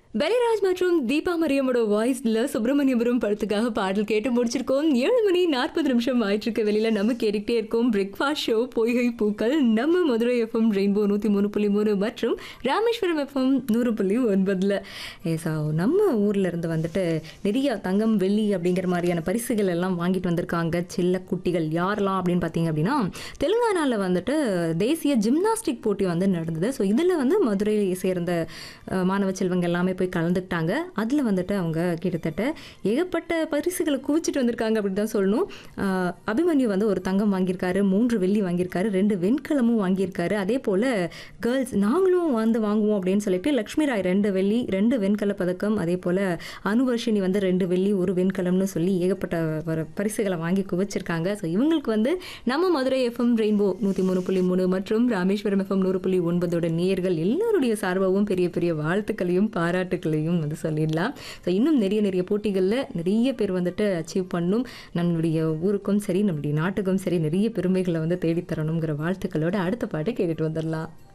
பெலிராஜ் மற்றும் தீபா மரியமோட வாய்ஸ்ல சுப்பிரமணியபுரம் படத்துக்காக பாடல் கேட்டு முடிச்சிருக்கோம் ஏழு மணி நாற்பது நிமிஷம் ஆயிட்டிருக்க வெளியில நம்ம கேட்டுக்கிட்டே இருக்கோம் பிரேக்ஃபாஸ்ட் ஷோ பொய்கை பூக்கள் நம்ம மதுரை எஃப்எம் ரெயின்போ நூற்றி மூணு புள்ளி மூணு மற்றும் ராமேஸ்வரம் எஃப்எம் நூறு புள்ளி ஒன்பதுல ஏ ஸோ நம்ம ஊர்ல இருந்து வந்துட்டு நிறைய தங்கம் வெள்ளி அப்படிங்கிற மாதிரியான பரிசுகள் எல்லாம் வாங்கிட்டு வந்திருக்காங்க செல்ல குட்டிகள் யாரெல்லாம் அப்படின்னு பார்த்தீங்க அப்படின்னா தெலுங்கானாவில் வந்துட்டு தேசிய ஜிம்னாஸ்டிக் போட்டி வந்து நடந்தது ஸோ இதில் வந்து மதுரையை சேர்ந்த அஹ், மாணவ செல்வங்க எல்லாமே போய் கலந்துக்கிட்டாங்க அதில் வந்துட்டு அவங்க கிட்டத்தட்ட ஏகப்பட்ட பரிசுகளை குவிச்சிட்டு வந்திருக்காங்க அப்படின்னு தான் சொல்லணும் அஹ், அபிமன்யு வந்து ஒரு தங்கம் வாங்கியிருக்காரு மூன்று வெள்ளி வாங்கியிருக்காரு ரெண்டு வெண்கலமும் வாங்கியிருக்காரு அதே போல் கேர்ள்ஸ் நாங்களும் வந்து வாங்குவோம் அப்படின்னு சொல்லிட்டு லக்ஷ்மி ராய் ரெண்டு வெள்ளி ரெண்டு வெண்கல பதக்கம் அதே போல் அனுவர்ஷினி வந்து ரெண்டு வெள்ளி ஒரு வெண்கலம்னு சொல்லி ஏகப்பட்ட ஒரு பரிசுகளை வாங்கி குவிச்சிருக்காங்க ஸோ இவங்களுக்கு வந்து நம்ம மதுரை எஃப்எம் ரெயின்போ நூற்றி மூணு புள்ளி மூணு மற்றும் ராமேஸ்வரம் எஃப்எம் நூறு புள்ளி ஒன்பதோட நேயர்கள் எல்லாருடைய சார்பாகவும் பெரிய பெரிய வாழ்த்துக்களையும் பாராட்டுக்களையும் வந்து சொல்லிடலாம் ஸோ இன்னும் நிறைய நிறைய போட்டிகளில் நிறைய பேர் வந்துட்டு அச்சீவ் பண்ணும் நம்மளுடைய ஊருக்கும் சரி நம்மளுடைய நாட்டுக்கும் சரி நிறைய பெருமைகளை வந்து தேடித்தரணுங்கிற வாழ்த்துக்களோட அடுத்த பாட்டு கேட்டுட்டு வந்துடலாம்